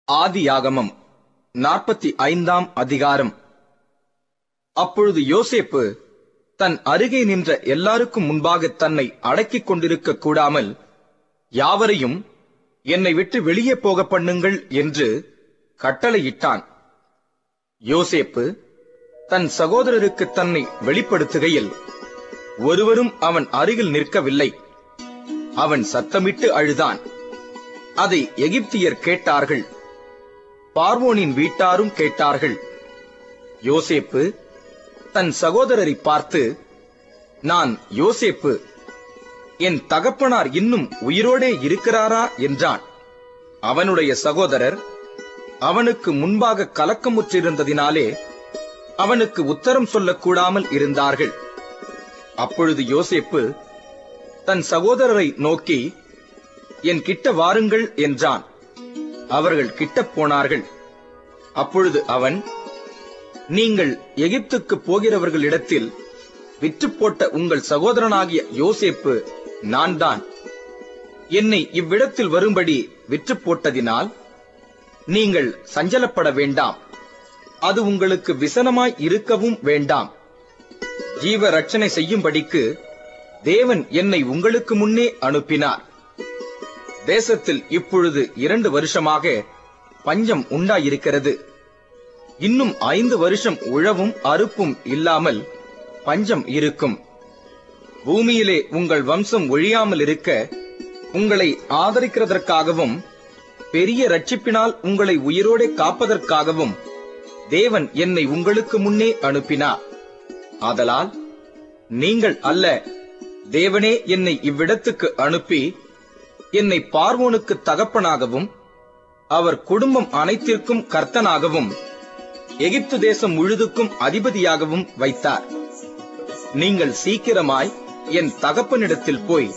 ஆதியாகமம் நாற்பத்தி ஐந்தாம் அதிகாரம் அப்பொழுது யோசேப்பு தன் அருகே நின்ற எல்லாருக்கும் முன்பாக தன்னை அடக்கிக் கொண்டிருக்க கூடாமல் யாவரையும் என்னை விட்டு வெளியே போக பண்ணுங்கள் என்று கட்டளையிட்டான் யோசேப்பு தன் சகோதரருக்கு தன்னை வெளிப்படுத்துகையில் ஒருவரும் அவன் அருகில் நிற்கவில்லை அவன் சத்தமிட்டு அழுதான் அதை எகிப்தியர் கேட்டார்கள் பார்வோனின் வீட்டாரும் கேட்டார்கள் யோசேப்பு தன் சகோதரரை பார்த்து நான் யோசேப்பு என் தகப்பனார் இன்னும் உயிரோடே இருக்கிறாரா என்றான் அவனுடைய சகோதரர் அவனுக்கு முன்பாக கலக்கமுற்றிருந்ததினாலே அவனுக்கு உத்தரம் சொல்லக்கூடாமல் இருந்தார்கள் அப்பொழுது யோசேப்பு தன் சகோதரரை நோக்கி என் கிட்ட வாருங்கள் என்றான் அவர்கள் கிட்டப் போனார்கள் அப்பொழுது அவன் நீங்கள் எகிப்துக்கு போகிறவர்களிடத்தில் விற்று போட்ட உங்கள் சகோதரனாகிய யோசேப்பு நான் தான் என்னை இவ்விடத்தில் வரும்படி விற்று போட்டதினால் நீங்கள் சஞ்சலப்பட வேண்டாம் அது உங்களுக்கு விசனமாய் இருக்கவும் வேண்டாம் ஜீவ ரட்சணை செய்யும்படிக்கு தேவன் என்னை உங்களுக்கு முன்னே அனுப்பினார் தேசத்தில் இப்பொழுது இரண்டு வருஷமாக பஞ்சம் உண்டாயிருக்கிறது இன்னும் ஐந்து வருஷம் உழவும் அறுப்பும் இல்லாமல் பஞ்சம் இருக்கும் பூமியிலே உங்கள் வம்சம் ஒழியாமல் இருக்க உங்களை ஆதரிக்கிறதற்காகவும் பெரிய ரட்சிப்பினால் உங்களை உயிரோடே காப்பதற்காகவும் தேவன் என்னை உங்களுக்கு முன்னே அனுப்பினார் ஆதலால் நீங்கள் அல்ல தேவனே என்னை இவ்விடத்துக்கு அனுப்பி என்னை பார்வோனுக்கு தகப்பனாகவும் அவர் குடும்பம் அனைத்திற்கும் கர்த்தனாகவும் எகிப்து தேசம் முழுதுக்கும் அதிபதியாகவும் வைத்தார் நீங்கள் சீக்கிரமாய் என் தகப்பனிடத்தில் போய்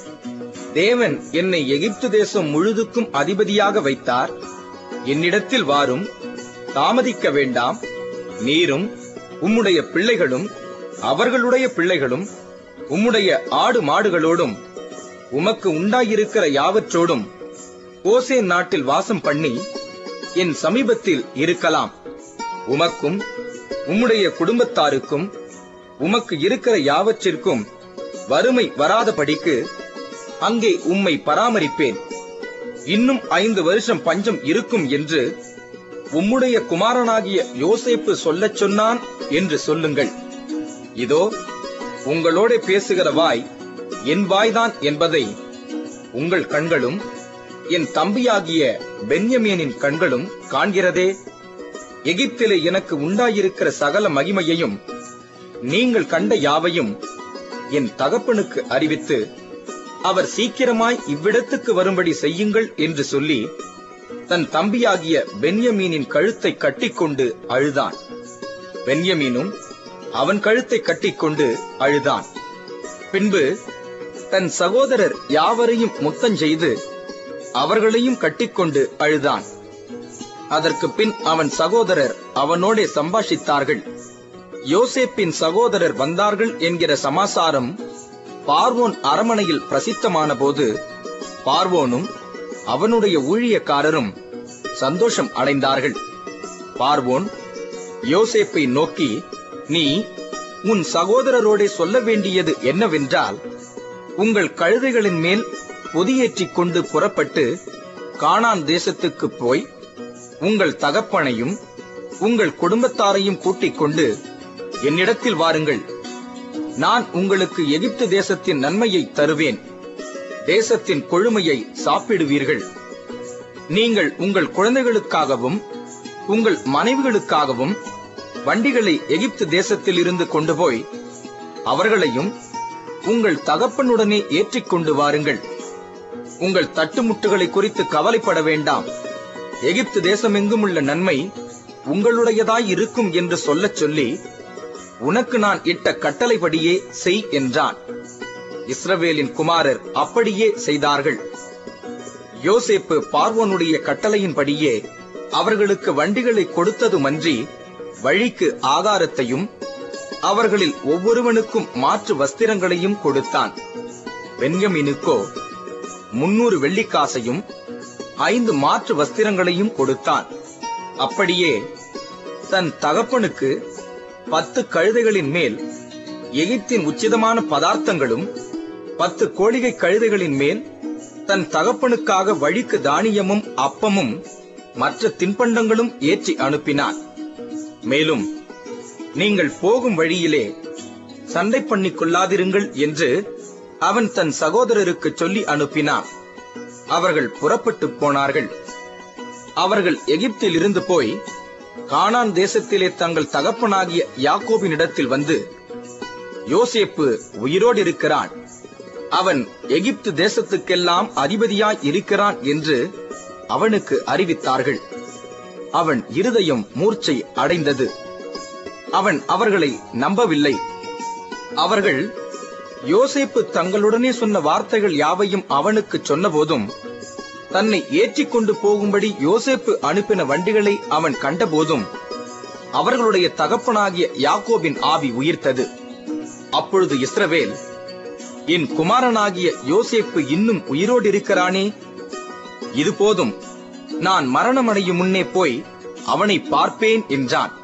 தேவன் என்னை எகிப்து தேசம் முழுதுக்கும் அதிபதியாக வைத்தார் என்னிடத்தில் வாரும் தாமதிக்க வேண்டாம் நீரும் உம்முடைய பிள்ளைகளும் அவர்களுடைய பிள்ளைகளும் உம்முடைய ஆடு மாடுகளோடும் உமக்கு உண்டாயிருக்கிற யாவற்றோடும் ஓசே நாட்டில் வாசம் பண்ணி என் சமீபத்தில் இருக்கலாம் உமக்கும் உம்முடைய குடும்பத்தாருக்கும் உமக்கு இருக்கிற யாவற்றிற்கும் வறுமை வராதபடிக்கு அங்கே உம்மை பராமரிப்பேன் இன்னும் ஐந்து வருஷம் பஞ்சம் இருக்கும் என்று உம்முடைய குமாரனாகிய யோசேப்பு சொல்லச் சொன்னான் என்று சொல்லுங்கள் இதோ உங்களோட பேசுகிற வாய் என் வாய்தான் என்பதை உங்கள் கண்களும் என் தம்பியாகிய பென்யமீனின் கண்களும் காண்கிறதே எகிப்திலே எனக்கு உண்டாயிருக்கிற சகல மகிமையையும் நீங்கள் கண்ட யாவையும் என் தகப்பனுக்கு அறிவித்து அவர் சீக்கிரமாய் இவ்விடத்துக்கு வரும்படி செய்யுங்கள் என்று சொல்லி தன் தம்பியாகிய பென்யமீனின் கழுத்தை கட்டிக்கொண்டு அழுதான் பென்யமீனும் அவன் கழுத்தை கட்டிக்கொண்டு அழுதான் பின்பு தன் சகோதரர் யாவரையும் முத்தஞ்செய்து அவர்களையும் கட்டிக்கொண்டு அழுதான் அதற்கு பின் அவன் சகோதரர் அவனோடே சம்பாஷித்தார்கள் யோசேப்பின் சகோதரர் வந்தார்கள் என்கிற சமாசாரம் பார்வோன் அரமனையில் பிரசித்தமான போது பார்வோனும் அவனுடைய ஊழியக்காரரும் சந்தோஷம் அடைந்தார்கள் பார்வோன் யோசேப்பை நோக்கி நீ உன் சகோதரரோடே சொல்ல வேண்டியது என்னவென்றால் உங்கள் கழுதைகளின் மேல் பொதியேற்றிக் கொண்டு புறப்பட்டு கானான் தேசத்துக்கு போய் உங்கள் தகப்பனையும் உங்கள் குடும்பத்தாரையும் கூட்டிக் கொண்டு என்னிடத்தில் வாருங்கள் நான் உங்களுக்கு எகிப்து தேசத்தின் நன்மையை தருவேன் தேசத்தின் கொழுமையை சாப்பிடுவீர்கள் நீங்கள் உங்கள் குழந்தைகளுக்காகவும் உங்கள் மனைவிகளுக்காகவும் வண்டிகளை எகிப்து தேசத்தில் இருந்து கொண்டு போய் அவர்களையும் உங்கள் தகப்பனுடனே ஏற்றிக் கொண்டு வாருங்கள் உங்கள் தட்டுமுட்டுகளை குறித்து கவலைப்பட வேண்டாம் எகிப்து தேசமெங்கும் உள்ள நன்மை உங்களுடையதாய் இருக்கும் என்று சொல்லச் சொல்லி உனக்கு நான் இட்ட கட்டளைப்படியே செய் என்றான் இஸ்ரவேலின் குமாரர் அப்படியே செய்தார்கள் யோசேப்பு பார்வோனுடைய கட்டளையின்படியே அவர்களுக்கு வண்டிகளை கொடுத்ததுமன்றி வழிக்கு ஆகாரத்தையும் அவர்களில் ஒவ்வொருவனுக்கும் மாற்று வஸ்திரங்களையும் கொடுத்தான் பென்யமீனுக்கோ முன்னூறு வெள்ளிக்காசையும் ஐந்து மாற்று வஸ்திரங்களையும் கொடுத்தான் அப்படியே தன் தகப்பனுக்கு பத்து கழுதைகளின் மேல் எகிப்தின் உச்சிதமான பதார்த்தங்களும் பத்து கோழிகை கழுதைகளின் மேல் தன் தகப்பனுக்காக வழிக்கு தானியமும் அப்பமும் மற்ற தின்பண்டங்களும் ஏற்றி அனுப்பினார் மேலும் நீங்கள் போகும் வழியிலே சண்டை பண்ணிக் கொள்ளாதிருங்கள் என்று அவன் தன் சகோதரருக்கு சொல்லி அனுப்பினான் அவர்கள் புறப்பட்டு போனார்கள் அவர்கள் எகிப்தில் இருந்து போய் கானான் தேசத்திலே தங்கள் தகப்பனாகிய யாக்கோபினிடத்தில் வந்து யோசேப்பு உயிரோடு இருக்கிறான் அவன் எகிப்து தேசத்துக்கெல்லாம் அதிபதியாய் இருக்கிறான் என்று அவனுக்கு அறிவித்தார்கள் அவன் இருதயம் மூர்ச்சை அடைந்தது அவன் அவர்களை நம்பவில்லை அவர்கள் யோசேப்பு தங்களுடனே சொன்ன வார்த்தைகள் யாவையும் அவனுக்கு சொன்னபோதும் தன்னை ஏற்றிக் கொண்டு போகும்படி யோசேப்பு அனுப்பின வண்டிகளை அவன் கண்டபோதும் அவர்களுடைய தகப்பனாகிய யாக்கோபின் ஆவி உயிர்த்தது அப்பொழுது இஸ்ரவேல் என் குமாரனாகிய யோசேப்பு இன்னும் உயிரோடு இருக்கிறானே இது போதும் நான் மரணமடையும் முன்னே போய் அவனை பார்ப்பேன் என்றான்